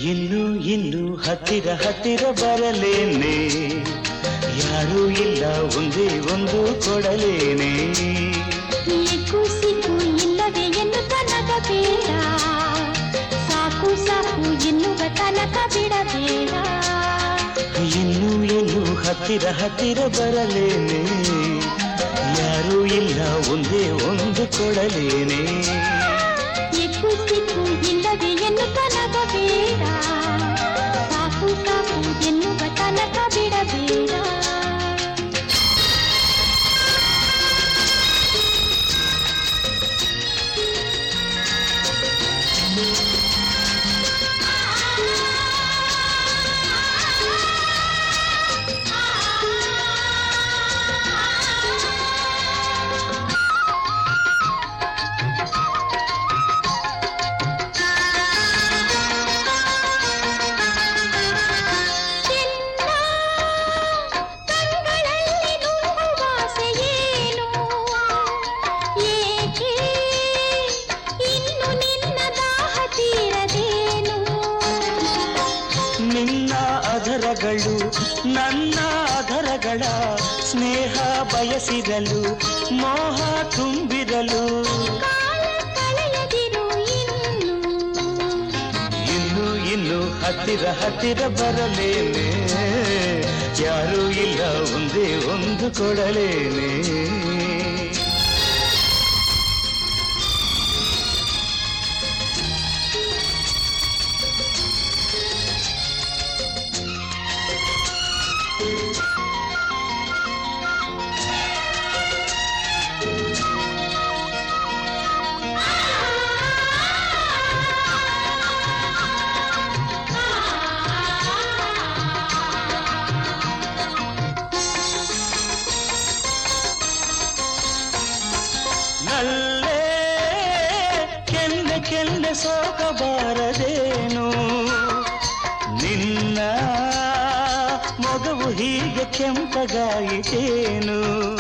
ಇನ್ನು ಇನ್ನು ಹತ್ತಿರ ಹತ್ತಿರ ಬರಲೇನೆ ಯಾರೂ ಇಲ್ಲ ಒಂದೇ ಒಂದು ಕೊಡಲೇನೆ ಏಕು ಸಿಕ್ಕು ಇಲ್ಲವೇ ಎನ್ನುತ್ತ ನಗಬೇಡ ಸಾಕು ಸಾಕು ಎನ್ನುವ ತನಕ ಬಿಡಬೇಡ ಇನ್ನು ಇನ್ನು ಹತ್ತಿರ ಹತ್ತಿರ ಬರಲೇನೆ ಯಾರೂ ಇಲ್ಲ ಒಂದೇ ಒಂದು ಕೊಡಲೇನೆ ಏಕು ಸಿಕ್ಕು ಇಲ್ಲವೇ ಎನ್ನುತ್ತ ನಗಬೇಡ ಸಾಕು ಸಾಕು ಎನ್ನುವ ತನಕ ಬಿಡಬೇಡ ಚಿನ್ನ ಕಣ್ಗಳಲ್ಲಿ ನುಂಗುವಾಸೆ ಏನು ಏಕೆ ಇನ್ನು ನಿನ್ನ ದಾಹ ತೀರದೇನು ನಿನ್ನ ಅಧರಗಳು ನನ್ನ ಅಧರಗಳ ಸ್ನೇಹ ಬಯಸಿರಲು ಮೋಹ ತುಂಬಿರಲು ಕಾಲ ಕಳೆಯದಿರು ಇನ್ನು ಇನ್ನು ಇನ್ನು ಹತ್ತಿರ ಹತ್ತಿರ ಬರಲೇನೆ ಯಾರೂ ಇಲ್ಲ ಒಂದೇ ಒಂದು ಕೊಡಲೇನೆ ನಲ್ಲೇ ಕೆನ್ನೆ ಕೆನ್ನೆ ಸೋಕಬಾರದೇನು ನಿನ್ನ ಮೊಗವು ಹೀಗೆ ಕೆಂಪಗಾಯಿತೇನು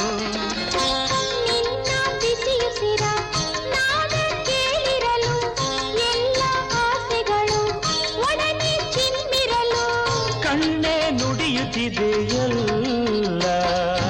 ನಿನ್ನ ಬಿಸಿಯುಸಿರ ನಾದ ಕೇಳಿರಲು ಎಲ್ಲ ಆಸೆಗಳು ಒಡನೆ ಚಿಮ್ಮಿರಲು ಕಣ್ಣೆ ನುಡಿಯುತ್ತಿದೆ ಎಲ್ಲ